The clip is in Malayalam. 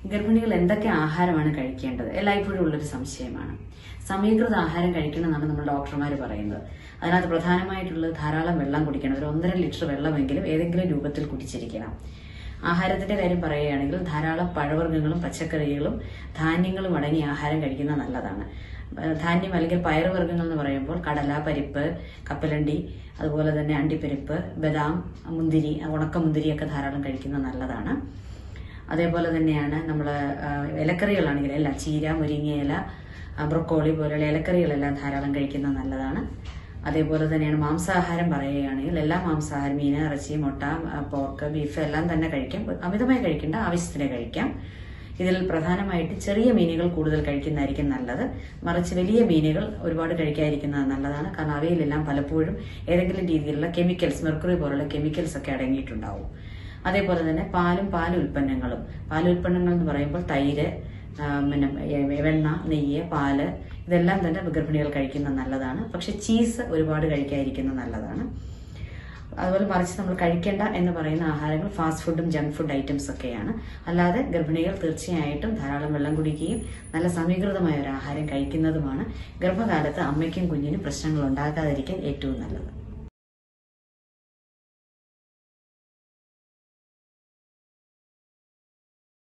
ഗർഭിണികൾ എന്തൊക്കെ ആഹാരമാണ് കഴിക്കേണ്ടത് എല്ലായ്പ്പോഴും ഉള്ളൊരു സംശയമാണ് സമീകൃത ആഹാരം കഴിക്കണമെന്നാണ് നമ്മൾ ഡോക്ടർമാർ പറയുന്നത് അതിനകത്ത് പ്രധാനമായിട്ടുള്ളത് ധാരാളം വെള്ളം കുടിക്കണം ഒരു ഒന്നര ലിറ്റർ വെള്ളമെങ്കിലും ഏതെങ്കിലും രൂപത്തിൽ കുടിച്ചിരിക്കണം ആഹാരത്തിന്റെ കാര്യം പറയുകയാണെങ്കിൽ ധാരാളം പഴവർഗ്ഗങ്ങളും പച്ചക്കറികളും ധാന്യങ്ങളും അടങ്ങിയ ആഹാരം കഴിക്കുന്നത് നല്ലതാണ് ഏഹ് ധാന്യം അല്ലെങ്കിൽ പയറുവർഗ്ഗങ്ങൾ എന്ന് പറയുമ്പോൾ കടല പരിപ്പ് കപ്പലണ്ടി അതുപോലെ തന്നെ അണ്ടിപ്പരിപ്പ് ബദാം മുന്തിരി ഉണക്കമുന്തിരിയൊക്കെ ധാരാളം കഴിക്കുന്നത് നല്ലതാണ് അതേപോലെ തന്നെയാണ് നമ്മൾ ഇലക്കറികളാണെങ്കിൽ എല്ലാം ചീര മുരിങ്ങയില ആ, ബ്രൊക്കോളി പോലെയുള്ള ഇലക്കറികളെല്ലാം ധാരാളം കഴിക്കുന്നത് നല്ലതാണ് അതേപോലെ തന്നെയാണ് മാംസാഹാരം പറയുകയാണെങ്കിൽ എല്ലാ മാംസാഹാരം മീൻ ഇറച്ചി മുട്ട ആ, പോർക്ക് ബീഫ് എല്ലാം തന്നെ കഴിക്കാം അമിതമായി കഴിക്കേണ്ട ആവശ്യത്തിന് കഴിക്കാം ഇതിൽ പ്രധാനമായിട്ട് ചെറിയ മീനുകൾ കൂടുതൽ കഴിക്കുന്നതായിരിക്കും നല്ലത് മറിച്ച് വലിയ മീനുകൾ ഒരുപാട് കഴിക്കാതിരിക്കുന്നത് നല്ലതാണ് കാരണം അവയിലെല്ലാം പലപ്പോഴും ഏതെങ്കിലും രീതിയിലുള്ള കെമിക്കൽസ് മെർക്കുറി പോലുള്ള കെമിക്കൽസ് ഒക്കെ അടങ്ങിയിട്ടുണ്ടാവും അതേപോലെ തന്നെ പാലും പാൽ ഉൽപ്പന്നങ്ങളും പാൽ ഉൽപ്പന്നങ്ങൾ എന്ന് പറയുമ്പോൾ തൈര് ആ, പിന്നെ എ- വെണ്ണ നെയ്യ് പാല് ഇതെല്ലാം തന്നെ ഗർഭിണികൾ കഴിക്കുന്നത് നല്ലതാണ് പക്ഷെ ചീസ് ഒരുപാട് കഴിക്കാതിരിക്കുന്നത് നല്ലതാണ് അതുപോലെ മറിച്ച് നമ്മൾ കഴിക്കേണ്ട എന്ന് പറയുന്ന ആഹാരങ്ങൾ ഫാസ്റ്റ് ഫുഡും ജങ്ക് ഫുഡ് ഐറ്റംസ് ഒക്കെയാണ് അല്ലാതെ ഗർഭിണികൾ തീർച്ചയായിട്ടും ധാരാളം വെള്ളം കുടിക്കുകയും നല്ല സമീകൃതമായ ഒരു ആഹാരം കഴിക്കുന്നതുമാണ് ഗർഭകാലത്ത് അമ്മയ്ക്കും കുഞ്ഞിനും പ്രശ്നങ്ങൾ ഉണ്ടാകാതിരിക്കാൻ ഏറ്റവും നല്ലത്